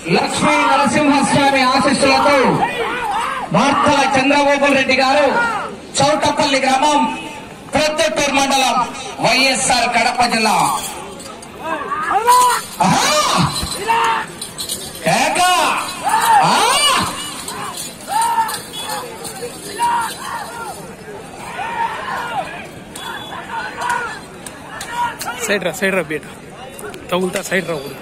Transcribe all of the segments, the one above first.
లక్ష్మీ నరసింహస్వామి ఆశీస్సులతో మార్తల చంద్రబాబు రెడ్డి గారు చౌటపల్లి గ్రామం ప్రొద్దుటూరు మండలం వైఎస్ఆర్ కడప జిల్లా ఆహా! కేక! ఆ! సైడ్ రా సైడ్ రా బీట తగులుతా సైడ్ రా ఊరు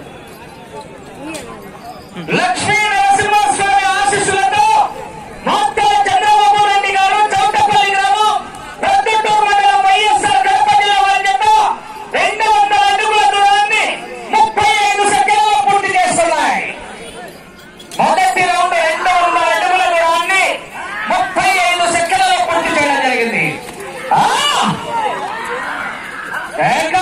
లక్ష్మీ నరసింహస్వామి ఆశీస్సులతో మార్తల చంద్రబాబు రెడ్డి గారు చౌటపల్లి గ్రామం ప్రొద్దుటూరు మండలం వైఎస్ఆర్ కడప జిల్లా వారి చేత రెండు వందల అడుగుల దూరాన్ని ముప్పై ఐదు సెకండ్లలో పూర్తి చేస్తున్నాయి మొదటి రౌండ్ రెండు వందల అడుగుల దూరాన్ని ముప్పై ఐదు సెకండ్లలో పూర్తి చేయడం జరిగింది ఆ! కేక!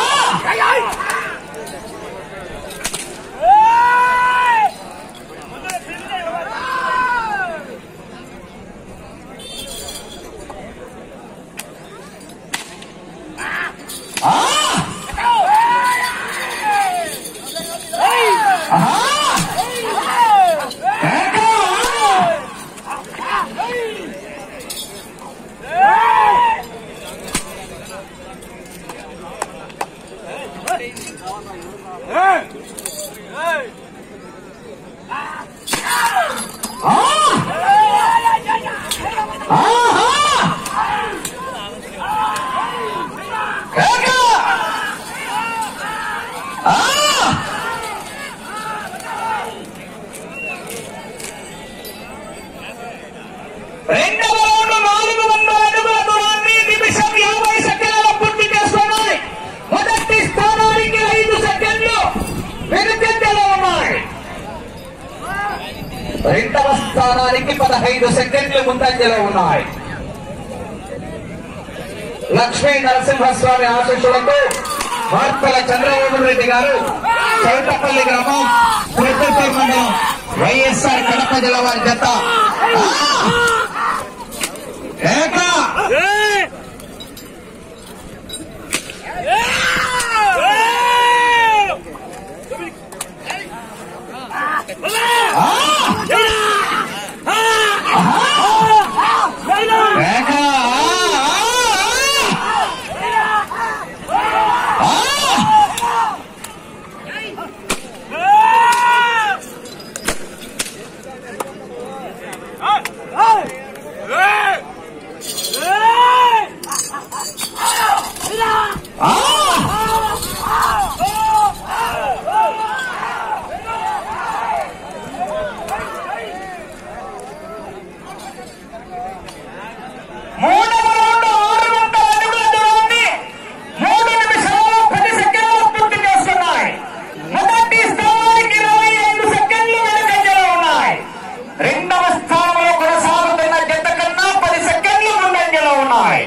ఆ! ఆహా! కేక! ఆ! ఆహా! కేక! ఆ! రెండవ రౌండ్ నాలుగు వందల అడుగుల దూరాన్ని నిమిషం యాభై సెకండ్లలో పూర్తి చేస్తున్నాయి మొదటి స్థానానికి ఐదు సెకండ్లు వెనుకంజలో ఉన్నాయి రెండవ స్థానానికి పదహైదు సెకండ్లు ముందంజలో ఉన్నాయి లక్ష్మీ నరసింహస్వామి ఆశీస్సులతో వార్తల చంద్రబాబు రెడ్డి గారు చౌటపల్లి గ్రామం ప్రొద్దుటూరు మండలం వైఎస్ఆర్ కడప జిల్లా వారి జత ఆ! ఏక! ఆ! ఏక! ఆ! ఆ! మూడవ రౌండ్ ఆరు వందల అడుగుల దూరాన్ని మూడు నిమిషాలు పది సెకండ్లు పూర్తి చేస్తున్నాయి మొదటి స్థానానికి ఇరవై ఐదు సెకండ్లు వెనుకంజలో ఉన్నాయి రెండవ స్థానంలో కొనసాగుతున్న జత కన్నా పది సెకండ్లు ముందంజలో ఉన్నాయి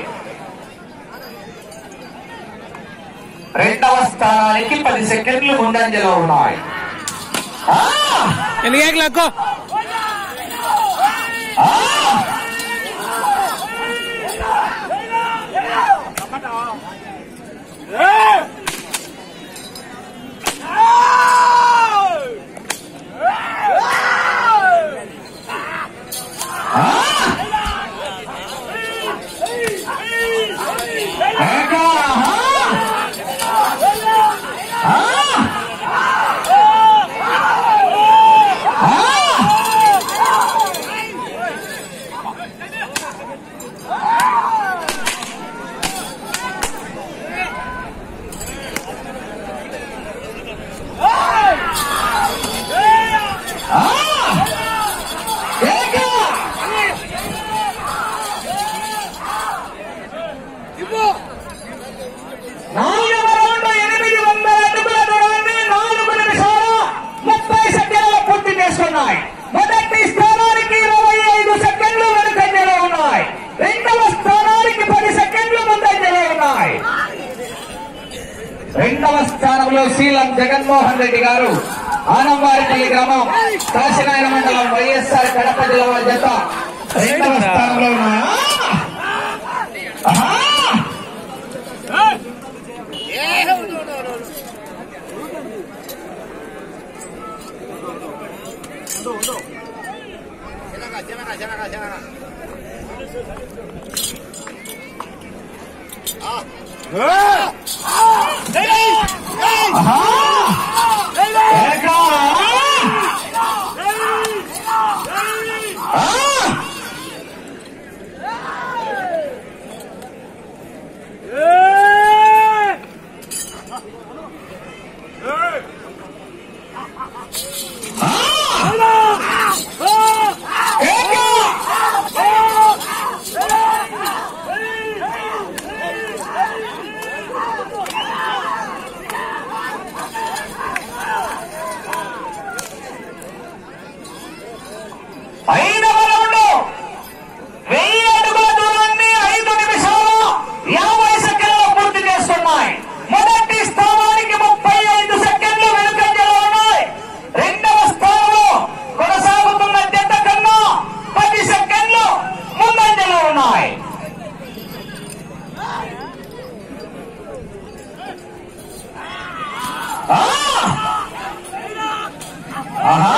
రెండవ స్థానానికి పది సెకండ్లు ముందంజలో ఉన్నాయి ఆ! ఎందుకు లక్కో ఆ! ఏక! ఆ! ఆ! ఆ! ఏక! నాలుగవ రౌండ్ ఎనిమిది వందల అడుగుల దూరాన్ని నాలుగు నిమిషాల ముప్పై సెకండ్ల పూర్తి చేస్తున్నాయి మొదటి స్థానానికి ఇరవై ఐదు సెకండ్లు వెనుకంజలో ఉన్నాయి రెండవ స్థానానికి పది సెకండ్లు ముందంజలో ఉన్నాయి రెండవ స్థానంలో శీలం జగన్మోహన్ రెడ్డి గారు ఆనంవారిపల్లి గ్రామం కాశీనాయన మండలం వైఎస్ఆర్ కడప జిల్లా వారి జత రెండవ స్థానంలో ఉన్నాయా ఆహా! ఐదవ రౌండ్ వెయ్యి అడుగుల దూరాన్ని ఐదు నిమిషాలు యాభై సెకండ్లు పూర్తి చేస్తున్నాయి మొదటి స్థానానికి ముప్పై ఐదు సెకండ్లు వెనుకంజలో ఉన్నాయి రెండవ స్థానంలో కొనసాగుతున్న జత కన్నా పది సెకండ్లు ముందంజలో ఉన్నాయి ఆ! ఆహా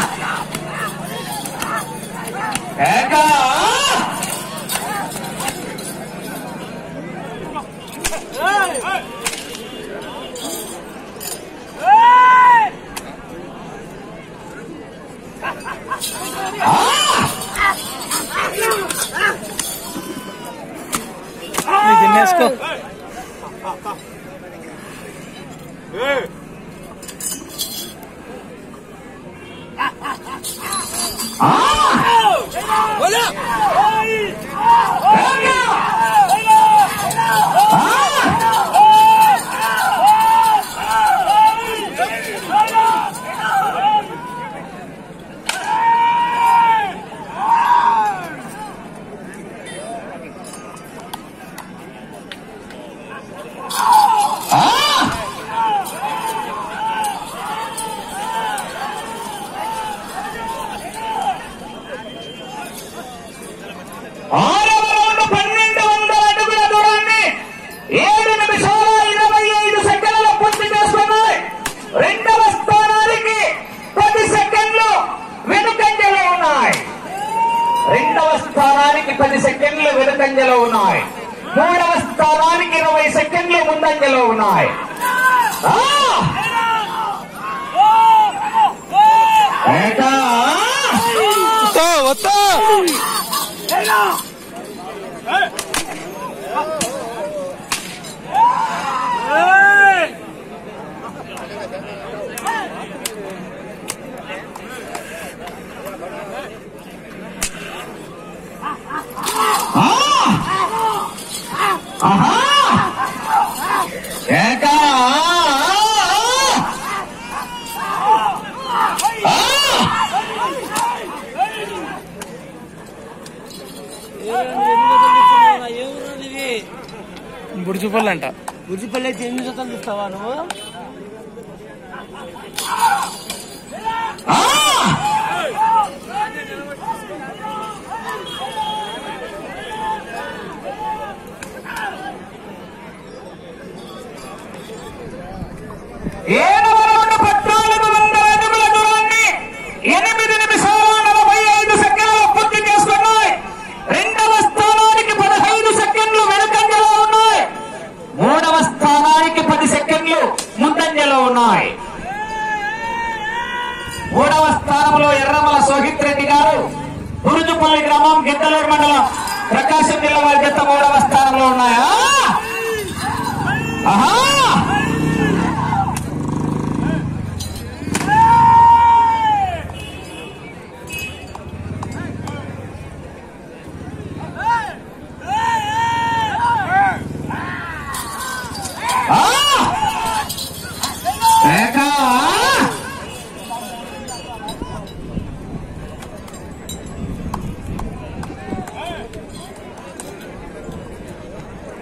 ఏకా నీ తినేసుకో ఆరవ రౌండ్ పన్నెండు వందల అడుగుల దూరాన్ని ఏడు నిమిషాల ఇరవై ఐదు సెకండ్ల పూర్తి చేసుకున్నాయి రెండవ స్థానానికి పది సెకండ్లు వెనుకంజలో ఉన్నాయి రెండవ స్థానానికి పది సెకండ్లు వెనుకంజలో ఉన్నాయి మూడవ స్థానానికి ఇరవై సెకండ్లు ముందంజలో ఉన్నాయి ఆ! ఏటా? వస్తా వస్తా ఆహా! ఏకా? బుడిచిపల్లి అంట గుడిపల్లి అయితే ఎన్ని జతలు తీస్తావా నువ్వు ఏడవ రౌండ్ పద్నాలుగు వందల అడుగుల దూరాన్ని ఎనిమిది నిమిషాల నలభై ఐదు సెకండ్లు పూర్తి చేసుకున్నాయి రెండవ స్థానానికి పదహైదు సెకండ్లు వెనుకంజలో ఉన్నాయి మూడవ స్థానానికి పది సెకండ్లు ముందంజలో ఉన్నాయి మూడవ స్థానంలో ఎర్రమల సోహిత్ రెడ్డి గారు గురుజుపల్లి గ్రామం గిద్దలూరు మండలం ప్రకాశం జిల్లా వారి జత మూడవ స్థానంలో ఉన్నాయా ఆహా ఆ! ఏకా? ఆ!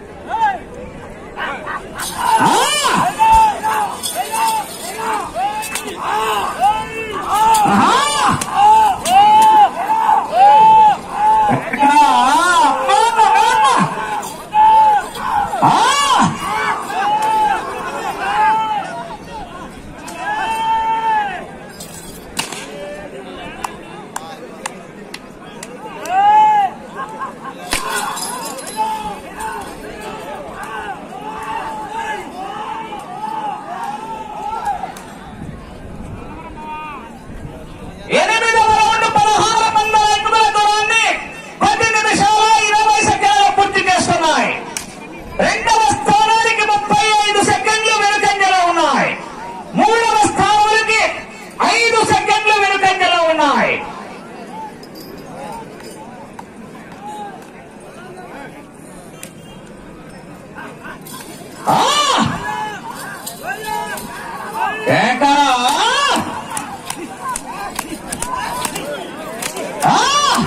ఆ! ఏకా! ఆ!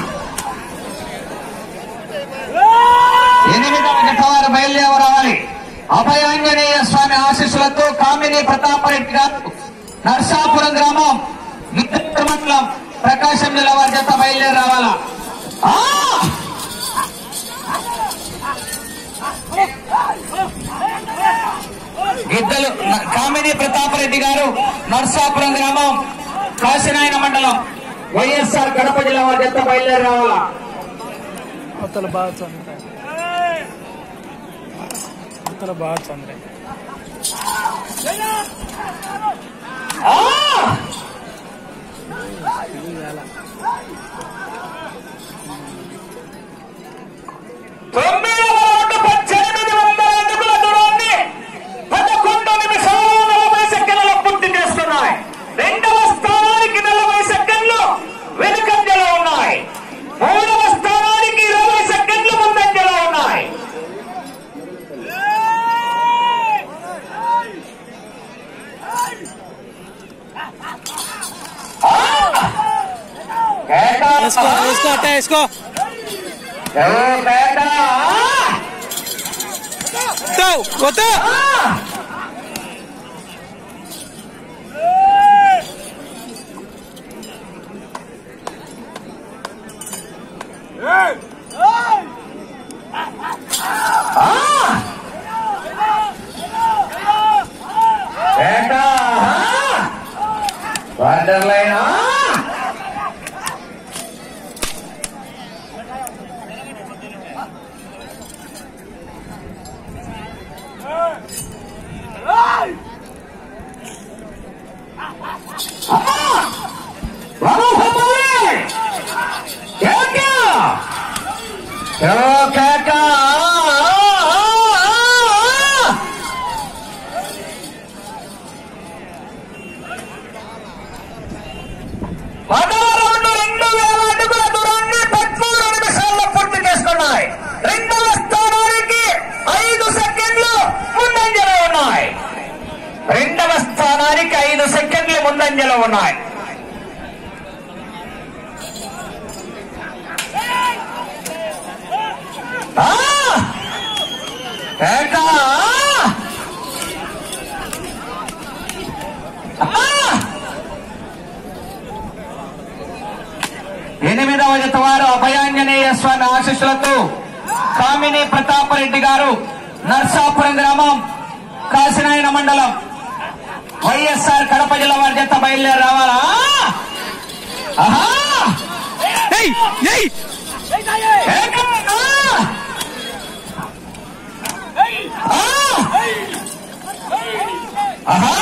ఎనిమిదవ జత వారు బయలుదేరి రావాలి అభయాంజనేయ స్వామి ఆశీస్సులతో కామిని ప్రతాపరెడ్డి గారు నర్సాపురం గ్రామం మిత్ర మండలం ప్రకాశం జిల్లా వారి జత బయలుదేరి రావాలా ఆ! గిద్దలు న- కామిని ప్రతాపరెడ్డి గారు నర్సాపురం గ్రామం కాశీనాయన మండలం వైఎస్ఆర్ కడప జిల్లా వారి జత బయలుదేరి రావాలా అవతల బాగా చంద్ర అవతల బాగా చంద్ర ఆ! తొమ్మిది వందల పద్దెనిమిది వందల అడుగుల దూరాన్ని పదకొండు నిమిషాలు నలభై సెకండ్ల పూర్తి చేస్తున్నాయి రెండవ స్థానానికి నలభై సెకండ్లు వెనుకంజలో ఉన్నాయి మూడవ స్థానానికి ఇరవై సెకండ్లు ముందంజలో ఉన్నాయి ఆ! కేక! వేసుకో వేసుకో అట్ట వేసుకో ఓ కేక! కొత్త కొత్త ఆ! ఏంటా? వాటర్ లైనా పదవ రౌండ్ రెండు వేల అడుగుల దూరాన్ని పదమూడు నిమిషాల్లో పూర్తి చేస్తున్నాయి రెండవ స్థానానికి ఐదు సెకండ్లు ముందంజలో ఉన్నాయి రెండవ స్థానానికి ఐదు సెకండ్లు ముందంజలో ఉన్నాయి ఆ! ఏంటా? ఆ! ఎనిమిదవ జత వారు అభయాంజనేయ స్వామి ఆశీస్సులతో కామిని ప్రతాపరెడ్డి గారు నర్సాపురం గ్రామం కాశీనాయన మండలం వైఎస్ఆర్ కడప జిల్లా వారి జత బయలుదేరి రావాలా ఆహా! ఏయ్ ఏయ్ ఏక! ఆ! ఆ! ఆహా!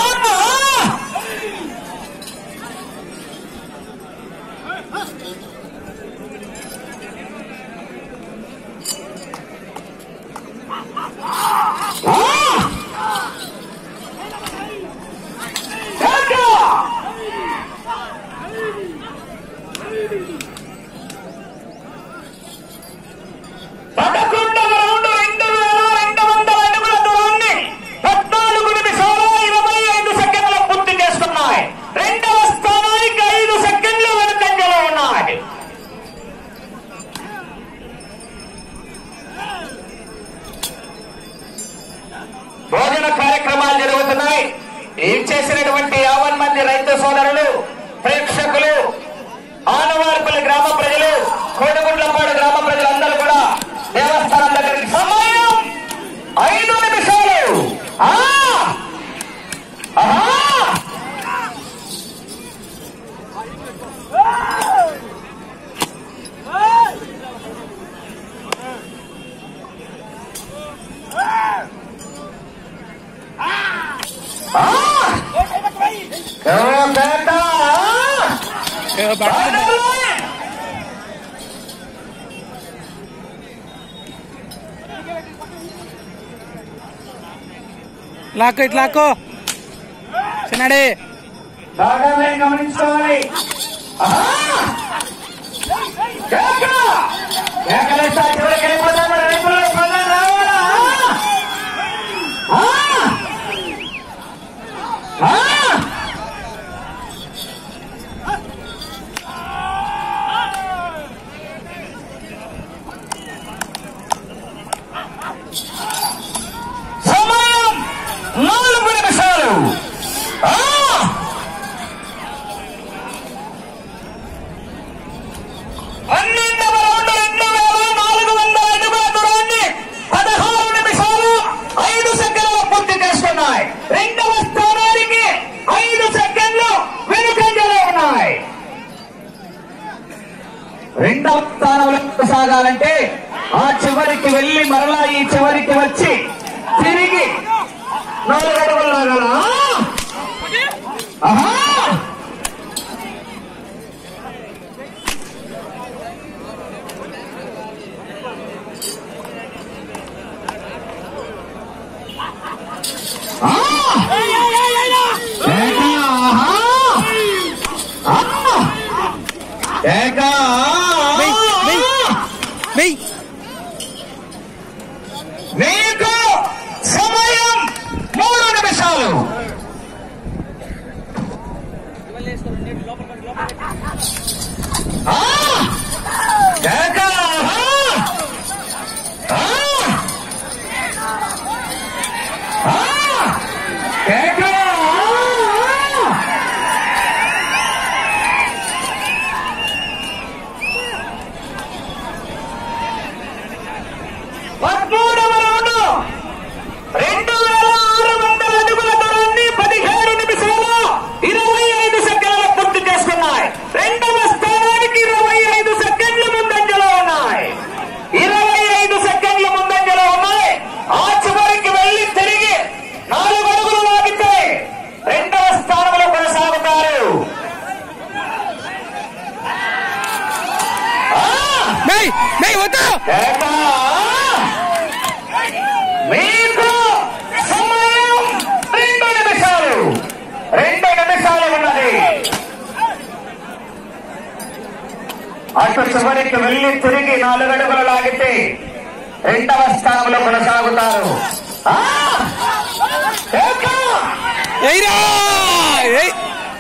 పదకొండవ రౌండ్ రెండు వేల రెండు వందల అడుగుల దూరాన్ని పద్నాలుగు నిమిషాలు ఇరవై ఐదు సెకండ్ల పూర్తి చేస్తున్నాయి రెండవ స్థానానికి ఐదు సెకండ్లు వెనుకంజలో ఉన్నాయి భోజన కార్యక్రమాలు జరుగుతున్నాయి ఏం చేసినటువంటి యావన్ మంది రైతు సోదరులు ప్రేక్షకులు ఆనవార్పల్లి గ్రామ ప్రజలు కోడిగుండ్లపాడు గ్రామ ప్రజలందరూ కూడా దేవస్థానం దగ్గరికి సమయం ఐదు నిమిషాలు ఆ! ఆహా! ఆ! ఓ బేటా! ఏ, పట్టుకో. లాక్కో ఇట్లా లాక్కో చిన్నాడే బాగానే గమనించుకోవాలి ఆహా! కేక! కేకలేస్తా చివరికి వెళ్ళిపోతాం మరి రైతులు పనులు రావాలా? ఆ! నాలుగు నిమిషాలు ఆ! పన్నెండవ రౌండ్ రెండు వేల నాలుగు వందల అడుగుల దూరాన్ని పదహారు నిమిషాలు ఐదు సెకండ్లు పూర్తి చేసుకున్నాయి రెండవ స్థానానికి ఐదు సెకండ్లు వెనుకంజలో ఉన్నాయి రెండవ స్థానంలో కొనసాగాలంటే ఆ చివరికి వెళ్ళి మరలా ఈ చివరికి వచ్చి తిరిగి నాలుగు అడుగులు లాగాలా? ఆహా వెయ్ మీకు సమయం మూడు నిమిషాలు ఆ! కేక! ఆ! ఆ! కేక! పదమూడవ రౌండ్ రెండు వేల ఆరు వందల అడుగుల దూరాన్ని పదిహేడు నిమిషాలు ఇరవై ఐదు సెకండ్ల పూర్తి చేసుకున్నాయి రెండవ స్థానానికి ఇరవై ఐదు సెకండ్ల ముందంజలో ఉన్నాయి ఇరవై ఐదు సెకండ్ల ముందంజలో ఉన్నాయి ఆ చివరికి వెళ్లి తిరిగి నాలుగు అడుగులు లాగితే రెండవ స్థానంలో కొనసాగుతారు ఆ! వెయ్ వెయ్ వద్దు ఏకా! మీకు సమయం రెండు నిమిషాలు రెండు నిమిషాలు ఉన్నది అటు చివరికి వెళ్లి తిరిగి నాలుగు అడుగులు లాగితే రెండవ స్థానంలో కొనసాగుతారు ఆ! ఏకా! ఎయిరా ఎయ్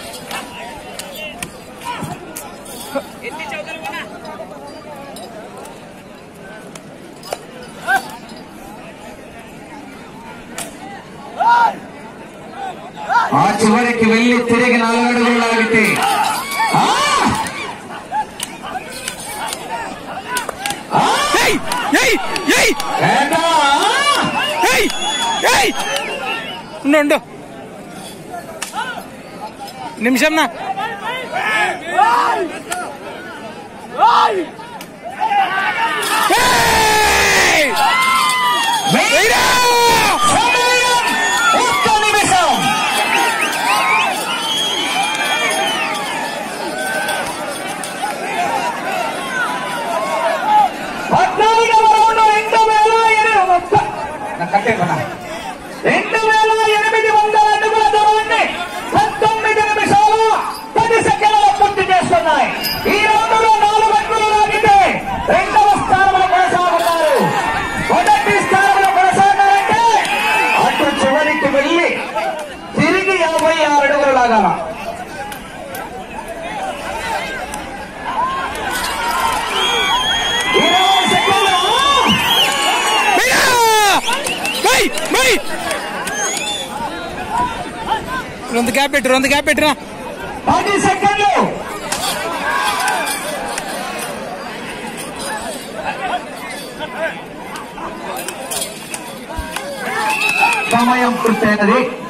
ఆ చివరికి వెళ్లి తిరిగి నాలుగు అడుగులు లాగితే ఆ! ఎయ్ ఎయ్ ఎయ్ ఏకా! ఎయ్ ఎయ్ ఉండు ఉండు నిమిషం నా ఏయ్! ఎయిరా! సమయం ఒక్క నిమిషం పద్నాలుగవ రౌండ్ రెండు వేల ఎనిమిది ఒక్క- నా కట్టే పన. రెండు వేల ఎనిమిది వందల అడుగుల దూరాన్ని పంతొమ్మిది నిమిషాలు పది సెకండ్ల పూర్తి చేస్తున్నాయి ఈ రౌండ్లో నాలుగు అడుగులు లాగితే రెండవ స్థానంలో కొనసాగుతారు మొదటి స్థానంలో కొనసాగాలంటే అటు చివరికి వెళ్ళి తిరిగి యాభై ఆరు అడుగులు లాగాల ఇరవై సెకండ్లు ఎయిరా! వెయ్ వెయ్ రెండు గ్యాప్ పెట్టు రెండు గ్యాప్ పెట్టినా పది సెకండ్లు సమయం పూర్తయినది